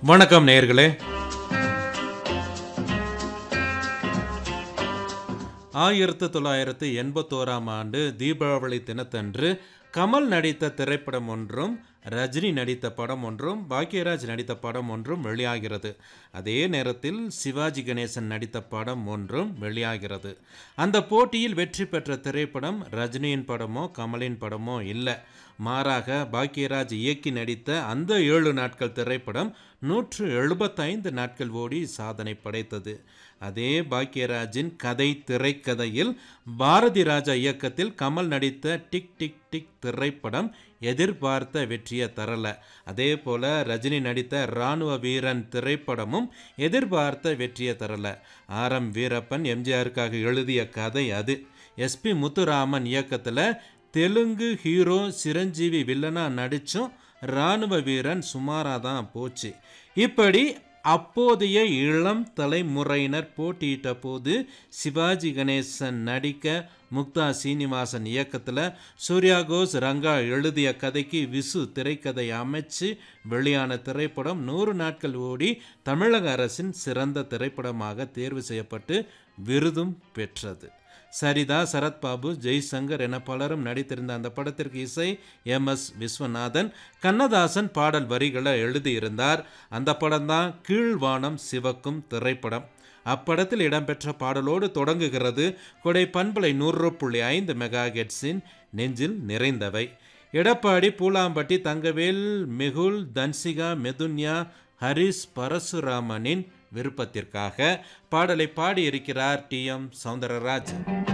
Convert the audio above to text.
வணக்கம் நேயர்களே ஆயிரத்து தொள்ளாயிரத்து எண்பத்தோராம் ஆண்டு தீபாவளி தினத்தன்று கமல் நடித்த திரைப்படம் ஒன்றும் ரஜினி நடித்த படம் ஒன்றும் பாக்யராஜ் நடித்த படம் ஒன்றும் வெளியாகிறது அதே நேரத்தில் சிவாஜி கணேசன் நடித்த படம் ஒன்றும் வெளியாகிறது அந்த போட்டியில் வெற்றி பெற்ற திரைப்படம் ரஜினியின் படமோ கமலின் படமோ இல்லை மாறாக பாக்யராஜ் இயக்கி நடித்த அந்த ஏழு நாட்கள் திரைப்படம் நூற்று எழுபத்தைந்து நாட்கள் ஓடி சாதனை படைத்தது அதே பாக்யராஜின் கதை திரைக்கதையில் பாரதி ராஜா இயக்கத்தில் கமல் நடித்த டிக் டிக் டிக் திரைப்படம் எதிர்பார்த்த வெற்றியை தரல அதே போல ரஜினி நடித்த இராணுவ வீரன் திரைப்படமும் எதிர்பார்த்த வெற்றியை தரல ஆர் எம் வீரப்பன் எம்ஜிஆருக்காக எழுதிய கதை அது எஸ்பி முத்துராமன் இயக்கத்தில் தெலுங்கு ஹீரோ சிரஞ்சீவி வில்லனா நடிச்சும் இராணுவ வீரன் சுமாராக தான் போச்சு இப்படி அப்போதைய இளம் தலைமுறையினர் போட்டியிட்ட போது சிவாஜி கணேசன் நடிக்க முக்தா சீனிவாசன் இயக்கத்தில் சூர்யா கோஸ் ரங்கா எழுதிய கதைக்கு விசு திரைக்கதை அமைச்சு வெளியான திரைப்படம் நூறு நாட்கள் ஓடி தமிழக அரசின் சிறந்த திரைப்படமாக தேர்வு செய்யப்பட்டு விருதும் பெற்றது சரிதா சரத்பாபு ஜெய்சங்கர் என பலரும் நடித்திருந்த அந்த படத்திற்கு இசை எம் எஸ் விஸ்வநாதன் கண்ணதாசன் பாடல் வரிகளை எழுதியிருந்தார் அந்த படம்தான் கீழ்வானம் சிவக்கும் திரைப்படம் அப்படத்தில் இடம்பெற்ற பாடலோடு தொடங்குகிறது கொடை பண்பலை நூறு புள்ளி ஐந்து மெகா ஹெட்ஸின் நெஞ்சில் நிறைந்தவை எடப்பாடி பூலாம்பட்டி தங்கவேல் மெகுல் தன்சிகா மெதுன்யா ஹரிஸ் பரசுராமனின் விருப்பத்திற்காக பாடலை பாடியிருக்கிறார் டி எம் சௌந்தரராஜ்